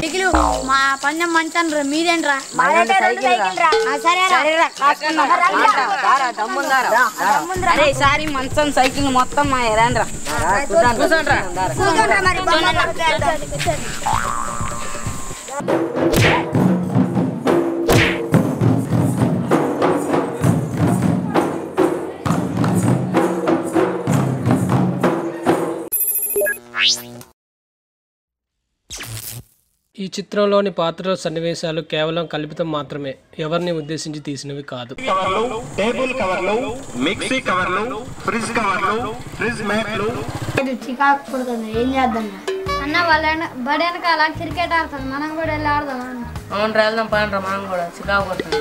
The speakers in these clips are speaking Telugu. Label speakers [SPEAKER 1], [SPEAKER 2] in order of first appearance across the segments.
[SPEAKER 1] సైకిల్ మా పందెం మంచాను రా మీరేంట్రా
[SPEAKER 2] మాదైతే రెండు సైకిల్ రా.
[SPEAKER 1] సరేరా రాసుకుందాం
[SPEAKER 3] అరే ఈసారి మంచం సైకిల్ మొత్తం మా ఎరాండ్రా కూర్చోండ్రా
[SPEAKER 2] కూర్చోండ్రా మరి బొమ్మ కొట్టేద్దాం.
[SPEAKER 4] ఈ చిత్రంలోని పాత్రల సన్నివేశాలు కేవలం కల్పితం మాత్రమే ఎవరిని ఉద్దేశించి తీసినవి కాదు
[SPEAKER 5] కవర్లు టేబుల్ కవర్లు మిక్సీ కవర్లు ఫ్రిడ్జ్ కవర్లు ఫ్రిడ్జ్ మ్యాట్లు
[SPEAKER 1] చికాకు పుడుతుంది ఏం చేద్దాం అన్న వాళ్ళ బడి వెనకాల క్రికెట్ ఆడుతుంది మనం కూడా వెళ్ళి ఆడదాం
[SPEAKER 3] అవును వెళ్దాం పదండ్రా మనం కూడా చికాకు కొడుతుంది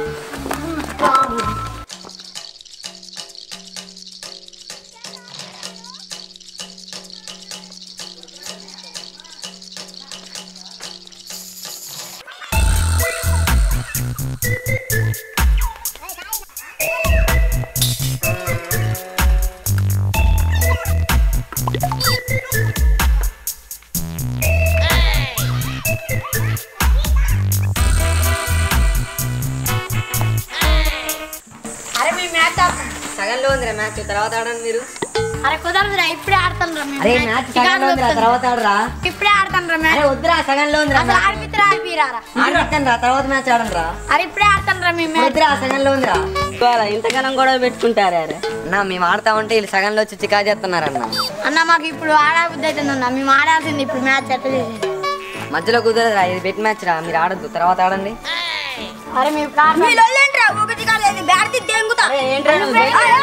[SPEAKER 1] అరే మీ మ్యాచ్ ఆడతాం
[SPEAKER 3] సగంలో ఉందిరా మ్యాచ్ తర్వాత ఆడండి మీరు
[SPEAKER 1] అరే కుదరదురా ఇప్పుడే ఆడతాం రా మేము
[SPEAKER 3] అరే మ్యాచ్ సగంలో ఉందిరా తర్వాత ఆడరా
[SPEAKER 1] ఇప్పుడే ఆడతాం రా మ్యాచ్
[SPEAKER 3] అరే వద్దురా సగంలో ఉందిరా
[SPEAKER 1] అసలు ఆడిపిత్తరా ఆడిపిరారా
[SPEAKER 3] ఆడతాను రా తర్వాత మ్యాచ్ ఆడండి
[SPEAKER 1] అరే ఇప్పుడే ఆడతాం రా మేము మ్యాచ్
[SPEAKER 3] వద్దురా సగంలో ఉందిరా ఇంతకాలం కూడా పెట్టుకుంటారా అరే అన్న మేము ఆడతా ఉంటే వీళ్ళు సగంలో వచ్చి చికా చేస్తున్నారన్న
[SPEAKER 1] అన్న మాకు ఇప్పుడు ఆడబుద్ధి అవుతుందన్న మేము ఆడాల్సింది ఇప్పుడు మ్యాచ్ ఎట్లా చేసేది
[SPEAKER 3] మధ్యలో కుదరదురా ఇది బెట్ మ్యాచ్ రా మీరు ఆడద్దు తర్వాత ఆడండి
[SPEAKER 1] అరే మేము ఇప్పుడు ఆడతాం.
[SPEAKER 2] వీళ్ళు వదిలేండ్రా, ఒకటి కాదు, ఇది బ్యాట్ తీసి దెంగుతా.
[SPEAKER 3] ఏంట్రా నువ్వు?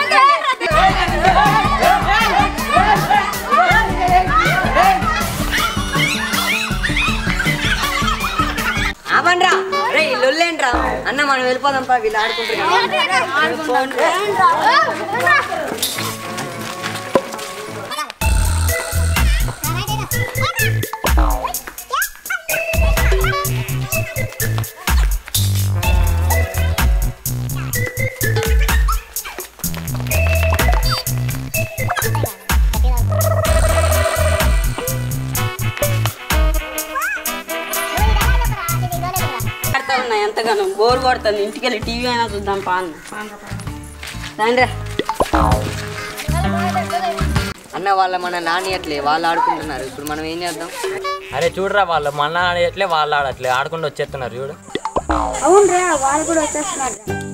[SPEAKER 3] ఆపండ్రా రే లొల్లేంట్రా అన్న మనం వెళ్ళిపోదాం పా వీళ్ళు ఆడుకుంటారు ఆడుతా ఉన్నా ఎంతగానో బోర్ కొడుతుంది ఇంటికి వెళ్ళి టీవీ అయినా చూద్దాం పా అన్న రండి అన్న వాళ్ళ మన నానియట్లే వాళ్ళు ఆడుకుంటున్నారు ఇప్పుడు మనం ఏం చేద్దాం
[SPEAKER 6] అరే చూడరా వాళ్ళు మన ఆడట్లే వాళ్ళు ఆడట్లే ఆడుకుంటూ వచ్చేస్తున్నారు చూడు
[SPEAKER 2] అవునురా వాళ్ళు కూడా వచ్చేస్తున్నారు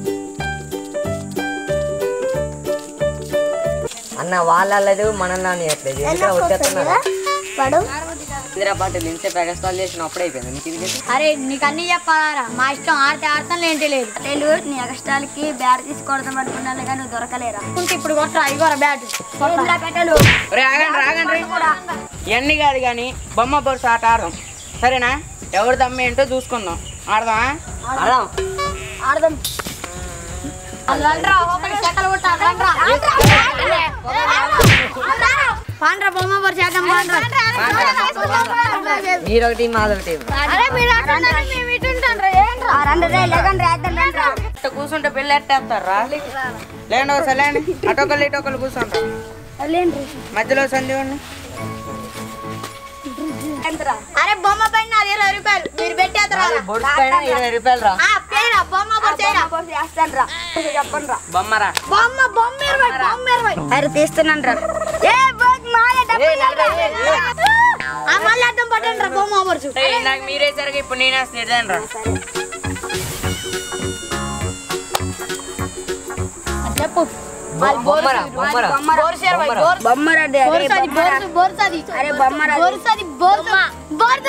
[SPEAKER 3] అన్న వాళ్ళ ఆడలేదు మన నానియట్లేదు ఎందుకంటే వచ్చేస్తున్నారు
[SPEAKER 2] వాడు
[SPEAKER 3] ఇందిరా పాటలు ఇంతసేపు ఎగస్టాల్ చేసిన అప్పుడే అయిపోయింది నీకు ఇది చేసి
[SPEAKER 1] అరే నీకు అన్ని చెప్పాలా మా ఇష్టం ఆడితే ఆడతాం లేంటి లేదు
[SPEAKER 2] నేను నీ ఎగస్టాల్కి బ్యాట్ తీసి కొడదాం అనుకున్నాను కానీ నువ్వు దొరకలేరా
[SPEAKER 1] ఉంటే ఇప్పుడు కొట్టరా ఇగోరా బ్యాట్
[SPEAKER 2] ఏంట్రా పెట్టలు
[SPEAKER 3] రాగండి రాగండి ఇవన్నీ కాదు కానీ బొమ్మ బొరుసు ఆట ఆడదాం సరేనా ఎవరు దమ్మ ఏంటో చూసుకుందాం ఆడదామా ఆడదాం
[SPEAKER 2] ఆడదాం
[SPEAKER 1] రండ్రా ఒకటి చెక్కలు కొట్టాలి రండ్రా పాండ్రా బొమ్మ పరి చేద్దాం పాండ్రా
[SPEAKER 3] మీరు ఒకటి మాది ఒకటి
[SPEAKER 1] అరే మీరు అటుంటారు మేము ఇటు ఉంటాండ్రా ఏంట్రా
[SPEAKER 2] ఆ రండి రే లేకండి రేద్దాం రండ్రా
[SPEAKER 3] ఇట్ట కూర్చుంటే పెళ్ళి ఎట్టేస్తారా లేండి ఒకసారి లేండి అటొకళ్ళు ఇటొకళ్ళు కూర్చుంటారు మధ్యలో సంజీవుని
[SPEAKER 1] అరే బొమ్మ పైన నాది ఇరవై రూపాయలు మీరు పెట్టేద్దరా
[SPEAKER 3] బొడ్డు పైన ఇరవై రూపాయలు రా
[SPEAKER 1] ఆ పేరా బొమ్మ పరి చేయరా
[SPEAKER 2] చేస్తాను రా చెప్పండి రా
[SPEAKER 3] బొమ్మరా
[SPEAKER 1] బొమ్మ బొమ్మ ఇరవై బొమ్మ ఇరవై
[SPEAKER 2] అరే తీస్తున్నాను రా ఏ బోక్ మాయ డబ్బు
[SPEAKER 1] ఆ మళ్ళీ అడ్డం పట్టండి రా బొమ్మ పరుచు
[SPEAKER 3] ఏయ్, నాకు మీరే సరిగా ఇప్పుడు నేనే స్నేహితులను రా
[SPEAKER 1] చెప్పు
[SPEAKER 3] బొమ్మరా బొమ్మరా
[SPEAKER 1] బోర్సు ఇరవై
[SPEAKER 3] బొమ్మరా.
[SPEAKER 1] బోర్సు
[SPEAKER 2] బొమ్మరా డే
[SPEAKER 1] బోర్సది బోర్సు బోర్సది
[SPEAKER 2] అరే బొమ్మరా
[SPEAKER 1] బోర్సది బోర్సు బోర్సు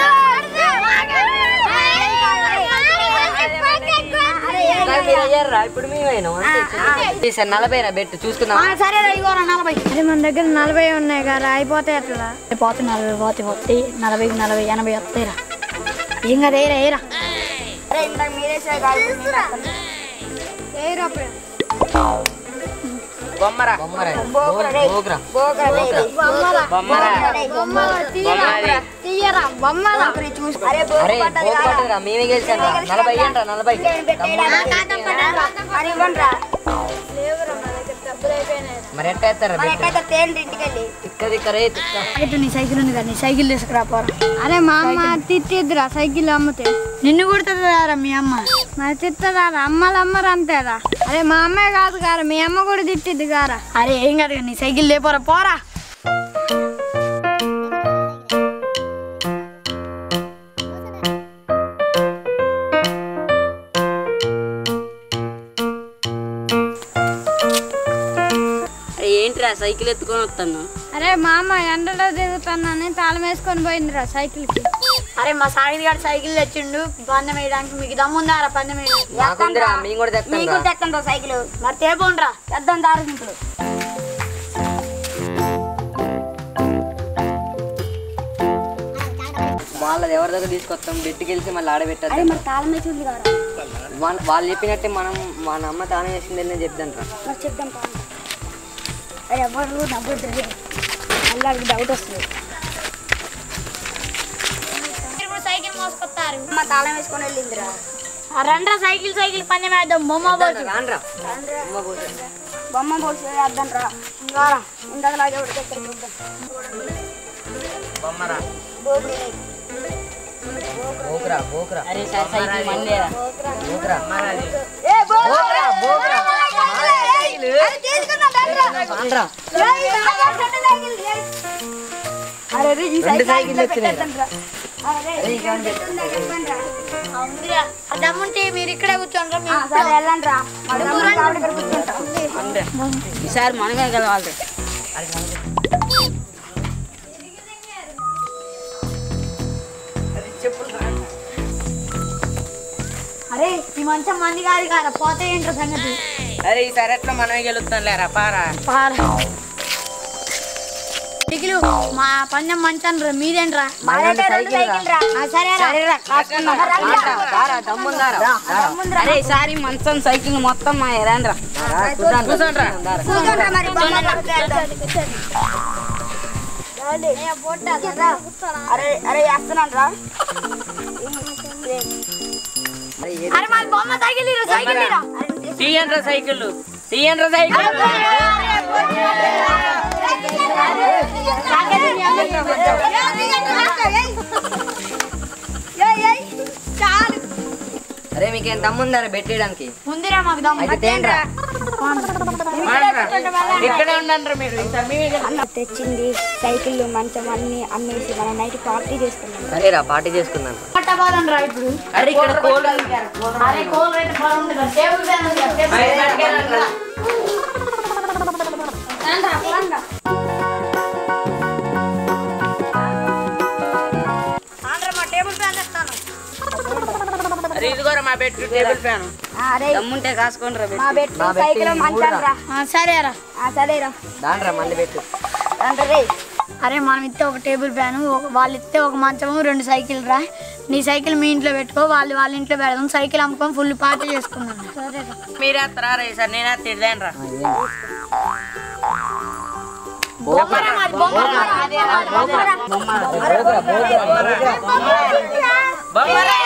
[SPEAKER 3] నాకు మీరు అయ్యారా ఇప్పుడు మేమైనా అంతే సార్ నలభై రా బెట్టు చూసుకుందాం
[SPEAKER 1] సరే రా ఇగోరా నలభై అరే మన దగ్గర నలభై ఉన్నాయి కదా అయిపోతే ఎట్లా పోతే నలభై పోతే వస్తాయి నలభై నలభై ఎనభై వస్తాయి రా ఏం కదా ఏరా ఏరా
[SPEAKER 2] అరే ఇందాక మీరే కాదు
[SPEAKER 1] ఏరా అప్పుడే
[SPEAKER 3] బొమ్మరా బొమ్మరా బోగ్రా
[SPEAKER 2] బోకరా
[SPEAKER 3] బొమ్మరా
[SPEAKER 1] బొమ్మలు తీయరా తీయరా బొమ్మలు
[SPEAKER 2] చూసి అరే
[SPEAKER 3] అరే బోగ్ పట్టదురా మేమే గెలిచాం రా నలభై ఏంట్రా నలభై
[SPEAKER 2] అరే ఇవ్వండి రా
[SPEAKER 1] డబ్బులు అయిపోయినాయి
[SPEAKER 3] మరి ఎట్ట ఎత్తారా
[SPEAKER 2] మరి ఎట్లయితే తేండి ఇంటికి వెళ్ళి
[SPEAKER 3] తిక్క తిక్కరే తిక్క
[SPEAKER 1] అయితే నీ సైకిల్ ఉంది కదా నీ సైకిల్ తీసుకురా పోరా అరే మా అమ్మ తిట్టిద్దిరా సైకిల్ అమ్మితే నిన్ను కుడుతుందారా మీ అమ్మ మరి తిట్టదా అమ్మలు అమ్మరు అంతేరా అరే మా అమ్మే కాదు కారా మీ అమ్మ కూడా తిట్టిద్ది కారా అరే ఏం కాదు కదా, నీ సైకిల్ లేపోరా పోరా
[SPEAKER 3] అరే ఏంటిరా సైకిల్ ఎత్తుకొని వస్తాను
[SPEAKER 1] అరే మా అమ్మ ఎండలో తిరుగుతానని తాళం వేసుకొని పోయిందిరా సైకిల్కి అరే మా సాగిది గారు సైకిల్ తెచ్చిండు పందెం వేయడానికి మీకు దమ్ముందారా పందెం వేయడానికి
[SPEAKER 3] నాకుందిరా మేము కూడా
[SPEAKER 2] మీకు
[SPEAKER 3] తెస్తాం
[SPEAKER 2] తెస్తాం సైకిల్
[SPEAKER 1] మరి తేపోండ్రా
[SPEAKER 2] తెద్దాం దారుకుంటులు
[SPEAKER 3] వాళ్ళది ఎవరి దగ్గర తీసుకొస్తాం బెట్టుకి వెళ్తే మళ్ళీ
[SPEAKER 2] అరే
[SPEAKER 3] ఆడబెట్టద్దు
[SPEAKER 2] మరి తాళం వేసి ఉంది కదా
[SPEAKER 3] వాళ్ళ- వాళ్ళు చెప్పినట్టే మనం మన అమ్మ తానే చేసింది నేను చెప్తాను
[SPEAKER 2] మరి చెప్దాం తాళం అరే ఎవరు నవ్వద్దు అల్లాడికి డౌట్ వస్తుంది
[SPEAKER 1] ఇప్పుడు సైకిల్ మోసుకొస్తారు
[SPEAKER 2] అమ్మ తాళం వేసుకొని వెళ్ళిందిరా
[SPEAKER 1] రండ్రా సైకిల్ సైకిల్ పందెం వేద్దాం బొమ్మ బోల్చి
[SPEAKER 3] రానరా అమ్మ పోతే
[SPEAKER 2] బొమ్మ పోసి వేద్దాం రా ఇంకా ఇందాక లాగే ఉడికి ఎక్కడ చూద్దాం
[SPEAKER 3] బొమ్మరా
[SPEAKER 2] బోబు
[SPEAKER 3] బోకురా బోకురా అరే సార్ సైకిల్ మళ్ళీరా బోకురా
[SPEAKER 2] ఏ బోబు
[SPEAKER 3] బోకురా బోకురా
[SPEAKER 2] అరే తీసుకుందాం రండిరా.
[SPEAKER 3] రానరా
[SPEAKER 2] ఏయ్, బాగా రెండు సైకిల్, ఏయ్. అరే రే, ఈ
[SPEAKER 3] రెండు
[SPEAKER 2] సైకిల్
[SPEAKER 3] సైకిల్ వచ్చినాయి.
[SPEAKER 2] పెట్టేద్దాం రా. అరే, ఈ సైకిల్ దగ్గర ఇవ్వండి రా.
[SPEAKER 1] దమ్ముంటే మీరు ఇక్కడే కూర్చోండి
[SPEAKER 2] ఆ, సరే వెళ్ళండి రా మా తమ్ముడు ఆవిడ దగ్గర కూర్చుంటాం.
[SPEAKER 3] ఈసారి మనమే గెలవాలి
[SPEAKER 1] అరే ఈ మంచం మంది కాదు కారా పోతే ఏంట్రా సంగతి
[SPEAKER 3] అరే ఈసారి ఎట్లా మనమే గెలుస్తాం లేరా పారా
[SPEAKER 1] పారా సైకిల్ మా పందెం మంచం రా మీదేంట్రా
[SPEAKER 2] మాదైతే రెండు సైకిల్ రా
[SPEAKER 1] ఆ, సరేరా
[SPEAKER 3] అరే ఈసారి మంచం సైకిల్ మొత్తం మా ఎరాండ్రా కూర్చోండ్రా
[SPEAKER 2] కూర్చోండి మరి బొమ్మ పట్టుకెళ్దాం. అరే అరే వేస్తున్నాను రా
[SPEAKER 1] అరే మా బొమ్మ సైకిల్ ఇరా సైకిల్ ఇరా
[SPEAKER 3] తీయండ్రా సైకిల్ తీయండ్రా సైకిల్
[SPEAKER 2] చాలు
[SPEAKER 3] అరే మీకేం దమ్ముందారా పెట్టేయడానికి
[SPEAKER 1] ముందురా మాకు దమ్ము
[SPEAKER 3] అయితే తేండ్రా ఇక్కడే ఉండండి మీరు ఈసారి మేమే గెలుస్తాం.
[SPEAKER 2] అన్న తెచ్చింది సైకిల్ మంచం అన్ని అమ్మేసి మన నైట్ పార్టీ చేసుకున్నాం
[SPEAKER 3] సరేరా పార్టీ చేసుకుందాం
[SPEAKER 1] పట్టబాలం రా ఇప్పుడు
[SPEAKER 3] అరే ఇక్కడ కోళ్ళు
[SPEAKER 1] అరే కోల్ రేట్ బాగుంది కదా టేబుల్ ఫ్యాన్ ఉంది కదా, టేబుల్
[SPEAKER 3] బయట
[SPEAKER 1] ఫ్యాన్.
[SPEAKER 3] పట్టుకెళ్ళండ్రా.
[SPEAKER 1] రండ్రా, రండ్రా. రండ్రా, మా టేబుల్ ఫ్యాన్ తెస్తాను
[SPEAKER 3] అరే ఇదిగోరా మా బెడ్ టేబుల్ ఫ్యాన్
[SPEAKER 2] అరే
[SPEAKER 3] దమ్ముంటే కాసుకోండి రా
[SPEAKER 2] మా బెట్ సైకిల్ మంచాను రా
[SPEAKER 1] ఆ, సరేరా
[SPEAKER 2] ఆ, సరేరా
[SPEAKER 3] దాండ్రా మళ్ళీ పెట్టు
[SPEAKER 2] అంటే రే
[SPEAKER 1] అరే మనం ఇస్తే ఒక టేబుల్ ఫ్యాన్ ఒక వాళ్ళు ఇస్తే ఒక మంచము రెండు సైకిల్ రా నీ సైకిల్ మీ ఇంట్లో పెట్టుకో వాళ్ళు వాళ్ళ ఇంట్లో పెడదాం సైకిల్ అమ్ముకొని ఫుల్ పార్టీ చేసుకుందాం సరేరా
[SPEAKER 3] మీరే వస్తారా రే సార్ నేనే తిడలేనురా
[SPEAKER 1] బొమ్మరా మాది, బొమ్మరా.
[SPEAKER 3] బొమ్మరా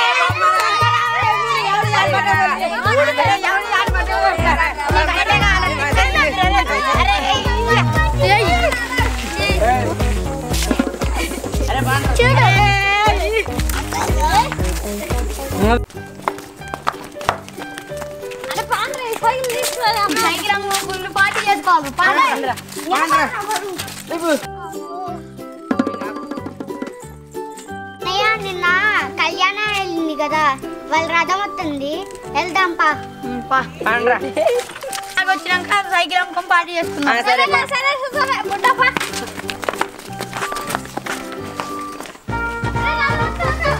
[SPEAKER 1] సైకిల్ అమ్ముకొని ఫుల్ పార్టీ చేసుకోవాలి పారా.
[SPEAKER 7] అన్నయ్య నిన్న కళ్యాణం వెళ్ళింది కదా వాళ్ళ రథం వస్తుంది వెళ్దాం పా
[SPEAKER 1] ఉమ్, పా.
[SPEAKER 3] పండ్రా
[SPEAKER 1] నాకు వచ్చినాక సైకిల్ అమ్ముకొని పార్టీ చేసుకుందాం
[SPEAKER 3] సరే
[SPEAKER 7] సరే సరే బుడ్డప్ప